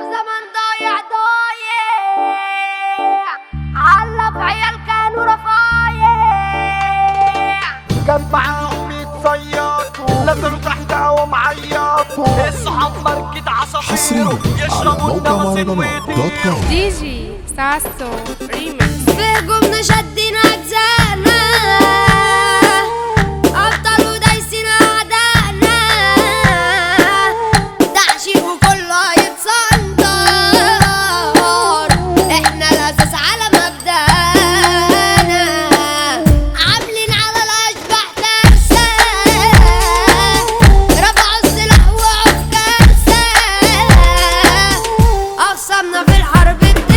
في زمن ضايع ضايع علق عيال كانوا رفايع كان معاهم يتصيطوا نزلوا تحت قوام عيطوا الصحاب ماركة عصافير حصريا على يشربوا موقع النفس مهرجانات دوت الويتي كوم دي جي ساسو ريمكس في هجومنا شدنا أجزائنا أبطال ودايسين أعدائنا تعشيق وكله هيتصدر إحنا الأساس على مبدأنا عاملين على الأشباح ترسة رفعوا السلاح وقعوا في كارثة أقسمنا في الحرب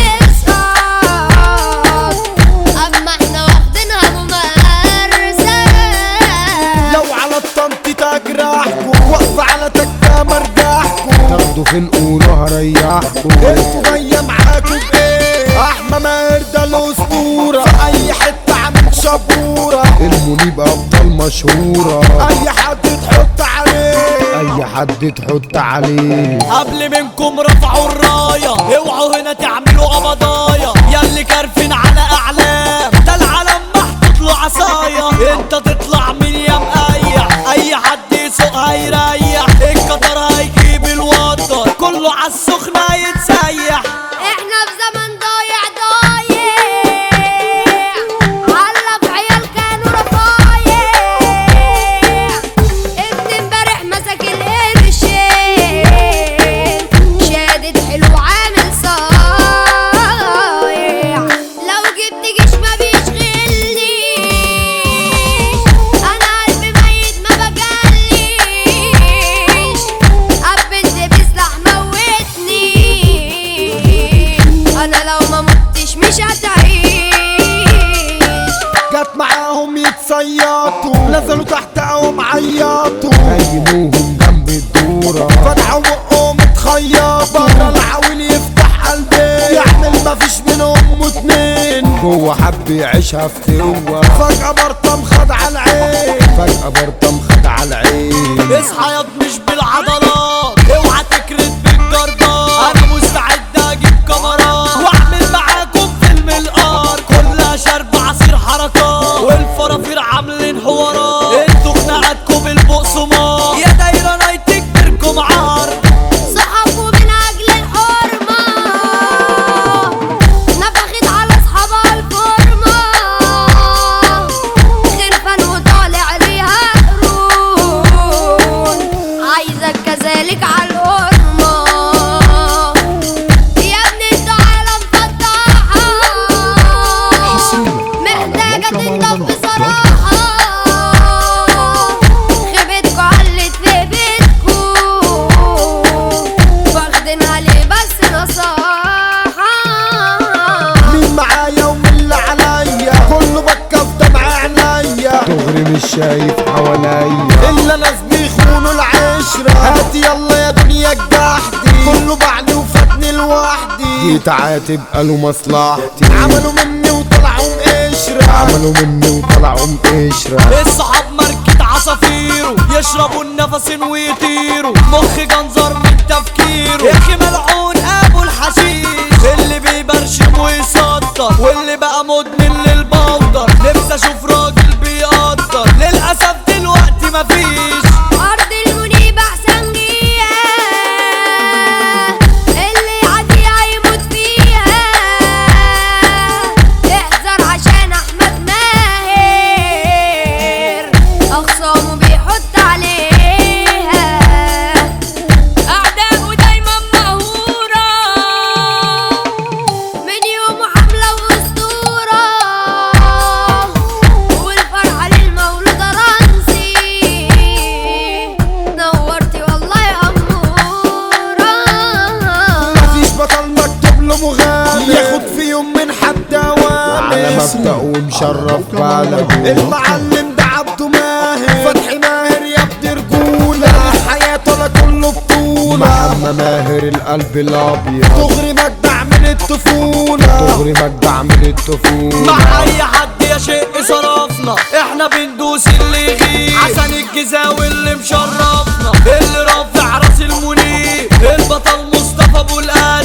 بتسقط أما احنا واخدينها ممارسة لو على الطنط تجرحكوا واقفة على تكة مرجحكوا تاخدوا فين قولوا هريحكوا انتوا جاية معاكوا بايه احمى ماهر ده الاسطورة في اي حتة عامل شبورة المنيب ابطال مشهورة اي حد تحط عليه اي حد تحط عليه قبل منكم رفعوا الراية اوعوا هنا تعملوا قبضايا ياللي كارفين على اعلام ده العالم محطوط له عصايا انت تطلع من يا مقيح اي حد يسوق هيريح القطر هيجيب الوتر كله عالسخنة يتسيح احنا في زمن ضايع ضايع علق عيال كانوا رفايع ابن امبارح مسك القرشين شادد حلو عامل صايع لو جبت جيش ما بيشغلنيش انا قلبي ميت ما بجليش قبلت بسلاح موتني انا لو ما متش مش هتعيش جت معاهم يتصيطوا نزلوا تحت قوام عيطوا نيموهم جنب الدورة فتحوا بقهم اتخيط بره العويل يفتح قلبي يعمل مفيش منهم اتنين جوه حب يعيشها في قوة فجأة برطم خد على العين فجأة برطم خد على العين اصحى ياض مش بالعضلات اوعى تكرد بالجردات انا مستعد اجيب كاميرات واعمل معاكم فيلم الار كلها شرب عصير حركات والفرافير عاملين حوارات انتوا خناقاتكم بالبقسماط يا دايره نايتك بيركم عار صحابه من اجل الحرمة نفخت على اصحابها الفورمة خرفان وطالع ليها قرون عايزك كذلك على القرمة يا ابني انتوا عالم فتاحة حصريا على محتاجة موقع تنضف مهرجانات دوت كوم بصراحة خيبتكوا علت في بيتكوا واخدينها ليه بس نصاحة مين معايا ومين اللي عليا كله بكى في دمع عينيا دغري مش شايف حواليا الا ناس بيخونوا العشرة هات يلا يا دنيا الجحدي كله بعدي وفاتني لوحدي جيت عاتب قالوا مصلحتي عملوا مني وطلعوا قشرة عملوا مني وطلعوا مقشرة الصحاب ماركة عصافيره يشربوا النفس ويطيروا مخ جنزر من تفكيره يا اخي ملعون ابو الحشيش اللي بيبرشم ويصدر واللي بقى مدمن للبودر نفسي اشوف راجل بيقدر للاسف دلوقتي مفيش أرض المنيب أحسن جيها اللي يعدي هيموت فيها احذر عشان أحمد ماهر أخصامه بيحط عليها أعداؤه دايما مقهورة من يومه حملة وأسطورة والفرحة للمولود رمزي نورتي والله يا أمورة مفيش بطل مكتوب له مغامر ياخد في يوم من حد على اوامر مبدأ ومشرف بلده المعلم ده عبده ماهر فتحي ماهر يا ابن رجولة حياته انا كله بطولة محمى ماهر القلب الابيض دغري مجدع من الطفولة دغري مجدع من الطفولة مع اي حد يا شق صرفنا احنا بندوس اللي يغيب حسن الجزاوي اللي مشرفنا اللي رافع راس المنيب البطل مصطفى ابو القاسم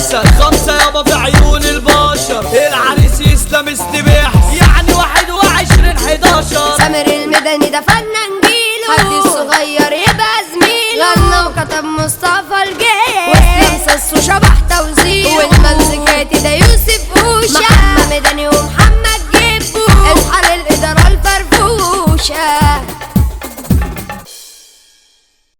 مصطفى الجيش